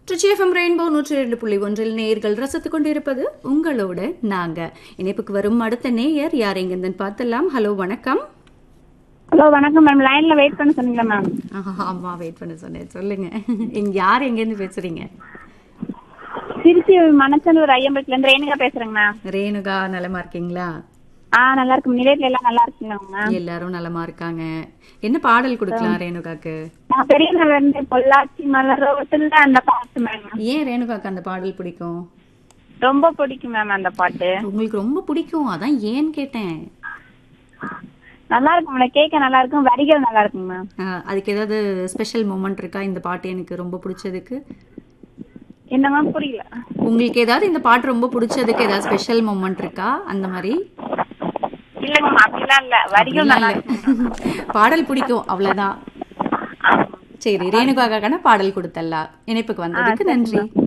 Trichy FM rainbow நூற்றி இரண்டு புள்ளி ஒன்றில் நேயர்கள் ரசித்துக் கொண்டிருப்பது உங்களோட நாங்க இணைப்புக்கு வரும் அடுத்த நேயர் யார் எங்கேருந்து பார்த்தலாம் ஹலோ வணக்கம் ஹலோ வணக்கம் மேம் லைன்ல வெயிட் பண்ண சொன்னீங்களா மேம் ஆஹா, ஆமா வெயிட் பண்ண சொன்னேன் சொல்லுங்க இங்க யார் எங்கேருந்து பேசுறீங்க திருச்சி மணச்சந்தூர் ஐயம்பலத்துல இருந்து ரேணுகா பேசுறேங்க மேம் ரேணுகா நலமா இருக்கீங்களா ஆ நல்லா இருக்கு நிலையத்துல எல்லாம் நல்லா இருக்குங்களா மேம் எல்லாரும் நலமா இருக்காங்க என்ன பாடல் கொடுக்கலாம் ரேணுகாக்கு நான் பெரிய நகர்ல இருந்து பொள்ளாச்சி மலர் ரோட்டுல அந்த பாட்டு மேம் ஏன் ரேணுகாக்கு அந்த பாடல் பிடிக்கும் ரொம்ப பிடிக்கும் மேம் அந்த பாட்டு உங்களுக்கு ரொம்ப பிடிக்கும் அதான் ஏன்னு கேட்டேன் நல்லா இருக்கும் மேம் கேட்க நல்லா இருக்கும் வரிகள் நல்லா இருக்குங்க மேம் ஆஹ், அதுக்கு ஏதாவது ஸ்பெஷல் மூமெண்ட் இருக்கா இந்த பாட்டு எனக்கு ரொம்ப பிடிச்சதுக்கு என்ன மேம் புரியல உங்களுக்கு ஏதாவது இந்த பாட்டு ரொம்ப பிடிச்சதுக்கு ஏதாவது ஸ்பெஷல் மூமெண்ட் இருக்கா அந்த மாதிரி இல்ல மேம் அப்படிலாம் இல்ல வரிகள் நல்லா இருக்கும் பாடல் பிடிக்கும் அவ்வளவுதான் சரி ரேணுகாக்கான பாடல் கொடுத்தல்லா இணைப்புக்கு வந்ததுக்கு நன்றி